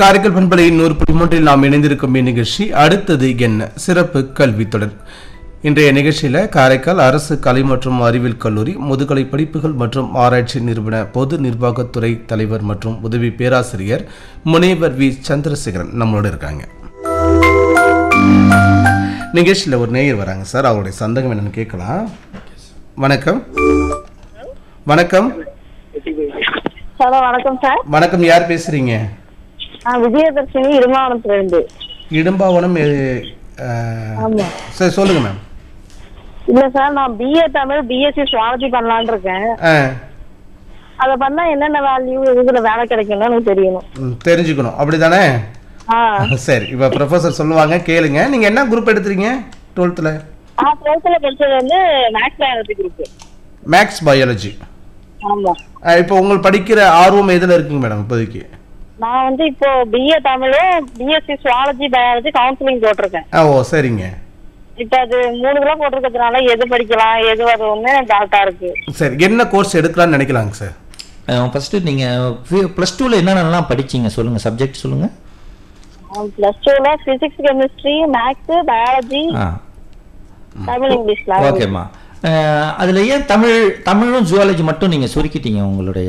காரைக்கால் பண்பலை நூறு புள்ளி மூன்றில் நாம் இணைந்திருக்கும் இந்நிகழ்ச்சி அடுத்தது என்ன சிறப்பு கல்வி தொடர் இன்றைய நிகழ்ச்சியில் காரைக்கால் அரசு கலை மற்றும் அறிவியல் கல்லூரி முதுகலை படிப்புகள் மற்றும் ஆராய்ச்சி நிறுவன பொது நிர்வாகத்துறை தலைவர் மற்றும் உதவி பேராசிரியர் முனைவர் வி சந்திரசேகரன் நம்மளோட இருக்காங்க நிகழ்ச்சியில் ஒரு நேயர் வராங்க சார் அவருடைய சந்தகம் என்னன்னு கேட்கலாம் வணக்கம் வணக்கம் ஹலோ வணக்கம் சார் வணக்கம் யார் பேசுறீங்க நான் விஜயதர்ஷினி இருமாவனத்துல இருந்து இடும்பாவனம் எ- அஹ், ஆமா சரி சொல்லுங்க மேம் இல்ல சார் நான் பிஏ தமிழ் பிஎஸ்சி சுவாலஜி பண்ணலாம்னு இருக்கேன் ஆ அதை பண்ணா என்னென்ன வேல்யூ எதுல வேலை கிடைக்கும்னு எனக்கு தெரியணும் ம், தெரிஞ்சுக்கணும் அப்படிதானே ஆ சரி இப்போ ப்ரொஃபஸர் சொல்லுவாங்க கேளுங்க நீங்க என்ன குரூப் எடுத்துறீங்க டுவெல்த்தில் நான் டுவெல்த்ல படிச்சது வந்து maths biology group maths biology ஆமா இப்போ உங்களுக்கு படிக்கிற ஆர்வம் எதில் இருக்குங்க மேடம் இப்போதைக்கு நான் வந்து இப்போ பிஏ தமிழும் பிஎஸ்சி சுவாலஜி பயாலஜி கவுன்சிலிங் போட்டிருக்கேன் ஆ ஓ சரிங்க இப்போ அது மூணு கிலோ போட்டிருக்கிறதுனால எது படிக்கலாம் எது வரும்னு டவுட்டா இருக்கு சரி என்ன கோர்ஸ் எடுக்கலாம்னு நினைக்கலாங்க சார் ஃபஸ்ட்டு நீங்கள் ப்ளஸ் டூவில் என்னென்னலாம் படிச்சீங்க சொல்லுங்கள் சப்ஜெக்ட் சொல்லுங்கள் பிளஸ் டூல பிசிக்ஸ் கெமிஸ்ட்ரி மேக்ஸ் பயாலஜி ஆ தமிழ் இங்கிலீஷ்ல ஓகேம்மா அதில் ஏன் தமிழ் தமிழும் ஜுவாலஜி மட்டும் நீங்கள் சுருக்கிட்டீங்க உங்களுடைய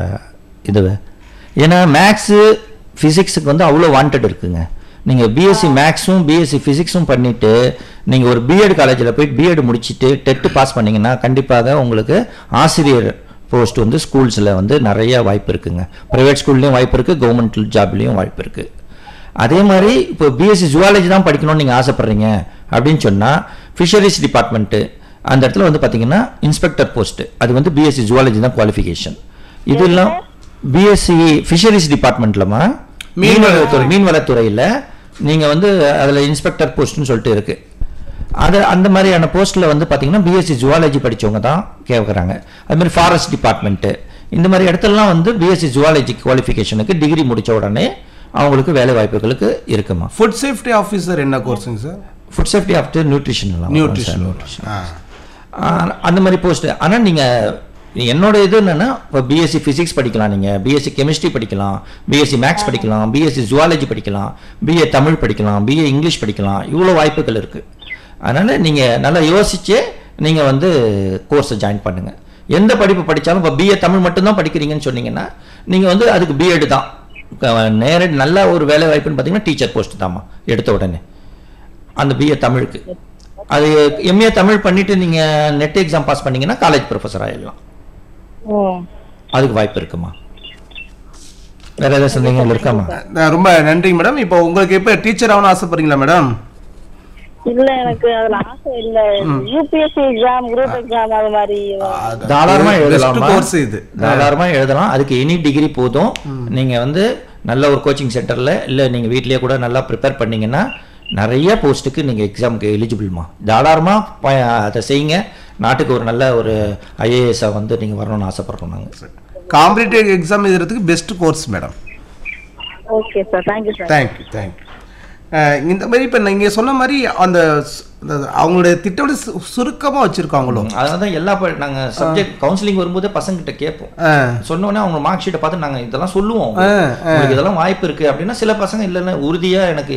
இதுவை ஏன்னா மேக்ஸு ஃபிசிக்ஸுக்கு வந்து அவ்வளோ வாண்டட் இருக்குங்க நீங்கள் பிஎஸ்சி மேக்ஸும் பிஎஸ்சி ஃபிசிக்ஸும் பண்ணிவிட்டு நீங்கள் ஒரு பிஎட் காலேஜில் போய் பிஎட் முடிச்சுட்டு டெட்டு பாஸ் பண்ணீங்கன்னா கண்டிப்பாக உங்களுக்கு ஆசிரியர் போஸ்ட் வந்து ஸ்கூல்ஸில் வந்து நிறைய வாய்ப்பு இருக்குங்க ப்ரைவேட் ஸ்கூல்லையும் வாய்ப்பு இருக்குது கவர்மெண்ட் ஜாப்லேயும் வாய்ப்பு இருக்குது அதே மாதிரி இப்போ பிஎஸ்சி ஜுவாலஜி தான் படிக்கணும்னு நீங்கள் ஆசைப்பட்றீங்க அப்படின்னு சொன்னால் ஃபிஷரிஸ் டிபார்ட்மெண்ட்டு அந்த இடத்துல வந்து பார்த்தீங்கன்னா இன்ஸ்பெக்டர் போஸ்ட் அது வந்து பிஎஸ்சி ஜுவாலஜி தான் குவாலிஃபிகேஷன் இது எல்லாம் பிஎஸ்சி ஃபிஷரிஸ் டிபார்ட்மெண்ட்லமா மீன்வளத்துறை மீன்வளத்துறையில் நீங்கள் வந்து அதில் இன்ஸ்பெக்டர் போஸ்ட்னு சொல்லிட்டு இருக்கு அது அந்த மாதிரியான போஸ்ட்டில் வந்து பார்த்தீங்கன்னா பிஎஸ்சி ஜுவாலஜி படிச்சவங்க தான் கேட்குறாங்க அது மாதிரி ஃபாரஸ்ட் டிபார்ட்மெண்ட்டு இந்த மாதிரி இடத்துலலாம் வந்து பிஎஸ்சி ஜுவாலஜி குவாலிஃபிகேஷனுக்கு டிகிரி முடிச்ச உடனே அவங்களுக்கு வேலை வாய்ப்புகளுக்கு இருக்குமா ஃபுட் சேஃப்டி ஆஃபீஸர் என்ன கோர்ஸுங்க sir food safety after nutrition nutrition ஆ ஆஹ் அந்த மாதிரி போஸ்ட் ஆனால் நீங்கள் என்னோட இது என்னன்னா இப்போ பிஎஸ்சி ஃபிசிக்ஸ் படிக்கலாம் நீங்கள் பிஎஸ்சி கெமிஸ்ட்ரி படிக்கலாம் பிஎஸ்சி மேக்ஸ் படிக்கலாம் பிஎஸ்சி ஜுவாலஜி படிக்கலாம் பிஏ தமிழ் படிக்கலாம் பிஏ இங்கிலீஷ் படிக்கலாம் இவ்வளோ வாய்ப்புகள் இருக்குது அதனால் நீங்கள் நல்லா யோசிச்சு நீங்கள் வந்து கோர்ஸை ஜாயின் பண்ணுங்கள் எந்த படிப்பு படித்தாலும் இப்போ பிஏ தமிழ் மட்டும்தான் படிக்கிறீங்கன்னு சொன்னீங்கன்னா நீங்கள் வந்து அதுக்கு பிஎட் தான் க- நேரடி நல்ல ஒரு வேலை வாய்ப்புன்னு பார்த்தீங்கன்னா டீச்சர் போஸ்ட் தாம்மா எடுத்த உடனே அந்த பிஏ தமிழுக்கு அது எம்ஏ தமிழ் பண்ணிட்டு நீங்க நெட் எக்ஸாம் பாஸ் பண்ணீங்கன்னா காலேஜ் ப்ரொஃபஸர் ஆயிடலாம் ம் அதுக்கு வாய்ப்பு இருக்குமா வேற ஏதாவது சந்தேகங்கள் இருக்காமா நான் ரொம்ப நன்றிங்க மேடம் இப்போ உங்களுக்கு இப்போ டீச்சர் ஆகணும்னு ஆசைப்படுறீங்களா மேடம் இல்ல எனக்கு அதுல ஆசை இல்ல யூபிஎஸ்சி எக்ஸாம் குரூப் எக்ஸாம் அது மாதிரி தாராளமா பெஸ்ட் எழுதலாமா கோர்ஸ் இது தாராளமா எழுதலாம் அதுக்கு எனி டிகிரி போதும் நீங்க வந்து நல்ல ஒரு கோச்சிங் சென்டர்ல இல்ல நீங்க வீட்லயே கூட நல்லா ப்ரிப்பேர் பண்ணீங்கன்னா நிறைய போஸ்ட்டுக்கு நீங்க எக்ஸாமுக்கு எலிஜிபிள்மா தாராளமா ப- அதை செய்யுங்க நாட்டுக்கு ஒரு நல்ல ஒரு ஐஏஎஸ்ஸை வந்து நீங்க வரணும்னு ஆசைப்படுறோம் நாங்க காம்படிட்டிவ் எக்ஸாம் எழுதுறதுக்கு best course madam okay sir thank you sir thank you thank you இந்த மாதிரி இப்போ நீங்கள் சொன்ன மாதிரி அந்த ஸ்- அந்த அவங்களுடைய திட்டத்தை சு- சுருக்கமா வச்சிருக்காங்களோ அதனால தான் எல்லா ப- நாங்க சப்ஜெக்ட் கவுன்சிலிங் வரும்போதே பசங்கிட்ட கேட்போம் ஆ சொன்னோடனே அவங்க மார்க் ஷீட்டை பார்த்து நாங்க இதெல்லாம் சொல்லுவோம் ஆ, உங்களுக்கு இதெல்லாம் வாய்ப்பு இருக்கு அப்படின்னா சில பசங்க இல்லைன்னா உறுதியா எனக்கு